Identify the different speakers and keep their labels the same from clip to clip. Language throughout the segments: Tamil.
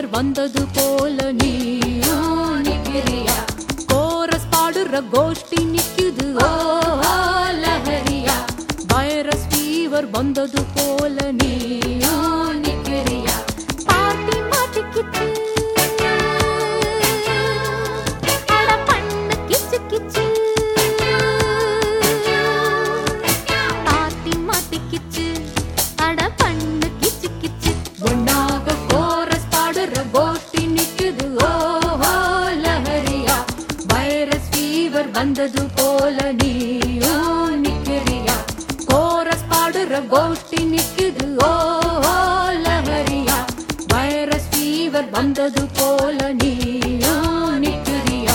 Speaker 1: வந்தது போல நீயும் நிக்கிறியா கோரஸ் பாடுற கோஷ்டி நிக்குது ஓ லஹரியா வைரஸ் ஃபீவர் வந்தது போல நீயும் நிக்கிறியா பாட்டி மாட்டிக்கிச்சு அட பண்ணு கிச்சு கிச்சு பாட்டி மாட்டிக்கிச்சு அட பண்ணு கிச்சு கிச்சு ஒன்னாக கோரஸ் பாடுற கோஷ்டி நிக்குது ஓ லஹரியா வைரஸ் ஃபீவர் வந்தது போல நீயும் நிக்கிறியா கோரஸ் பாடுற கோஷ்டி நிக்குது ஓ லஹரியா வைரஸ் ஃபீவர் வந்தது போல நீயும் நிக்கிறியா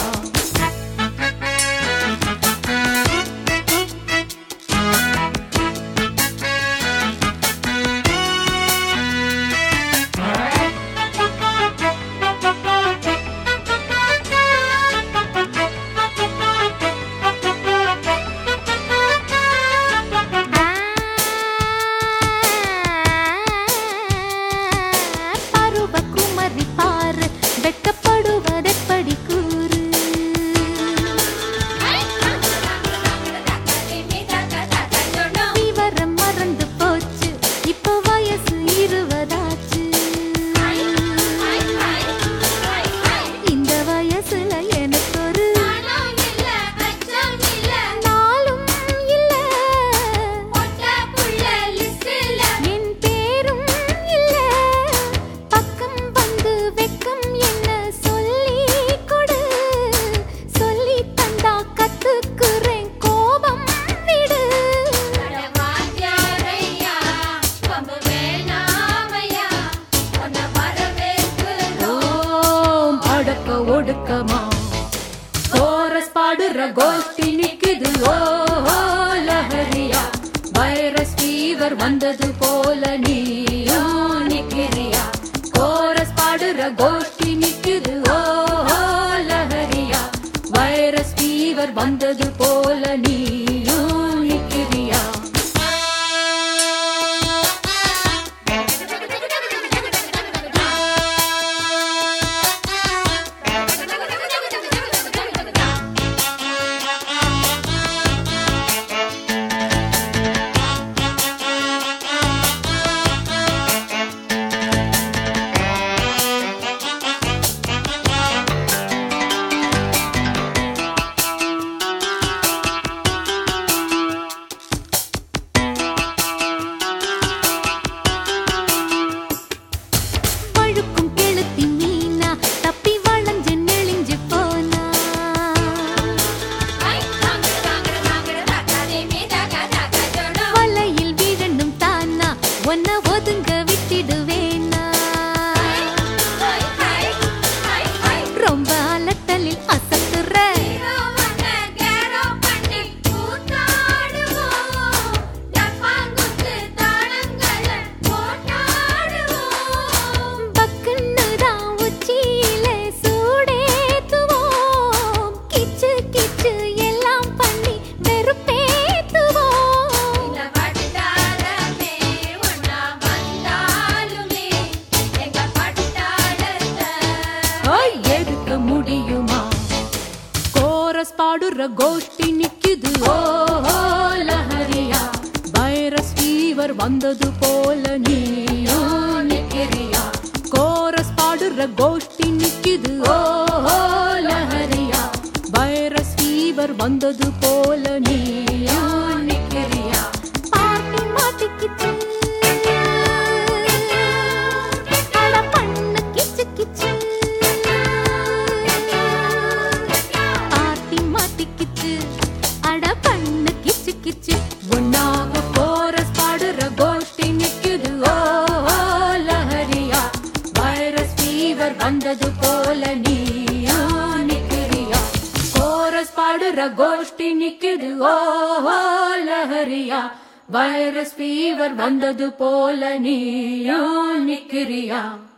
Speaker 1: பருவகுமரி பாரு வெட்கப்படுவதெப்படி கூறு விவரம் மறந்து போச்சு இப்போ வயசு இருபதாச்சு இந்த வயசுல எனக்கு ஒரு நாளும் இல்ல என் பேரும் இல்ல பக்கம் வந்து வெக்கம் என்ன சொல்லி கொடு சொல்லி தந்தா கத்துக்குறேன் கோபம் விடு ஓம் அடக்க ஒடுக்கமா கோரஸ் பாடுற கோஷ்டி நிக்குது ஓ லஹரியா வைரஸ் ஃபீவர் வந்தது போல நீயும் நிக்கிறியா கோரஸ் பாடுற கோஷ்டி நிக்குது ஓ லஹரியா வைரஸ் ஃபீவர் வந்தது போல நீயும் நிக்கிறியா வழுக்கும் கெளுத்தி மீனா தப்பி வளைஞ்சு நெளிஞ்சு போனா வலையில் விழணும் தானா ஒன்ன ஒதுங்க விட்டிடுவேனா ரொம்ப அலட்டலில் அசத்துற பக்குன்னு தான் உச்சியில சூடேத்துவோம் கிச்சு கிச்சு எல்லாம் பண்ணி வெறுப்பேத்துவோம் ஓய், எடுக்க முடியுமா கோரஸ் பாடுற கோஷ்டி நிக்குது ஓ லஹரியா வைரஸ் ஃபீவர் வந்தது போல நீயும் நிக்கிறியா கோரஸ் பாடுற கோஷ்டி நிக்குது ஓ லஹரியா வைரஸ் ஃபீவர் வந்தது போல நீயும் நிக்கிறியா பாட்டி மாட்டிக்கிச்சு அட பண்ணு கிச்சு கிச்சு பாட்டி மாட்டிக்கிச்சு அட பண்ணு கிச்சு கிச்சு ஒன்னாக கோரஸ் பாடுற கோஷ்டி நிக்குது ஓ லஹரியா வைரஸ் ஃபீவர் வந்தது போல நீயும் நிக்கிறியா கோரஸ் பாடுற கோஷ்டி நிக்குது ஓ லஹரியா வைரஸ் ஃபீவர் வந்தது போல நீயும் நிக்கிறியா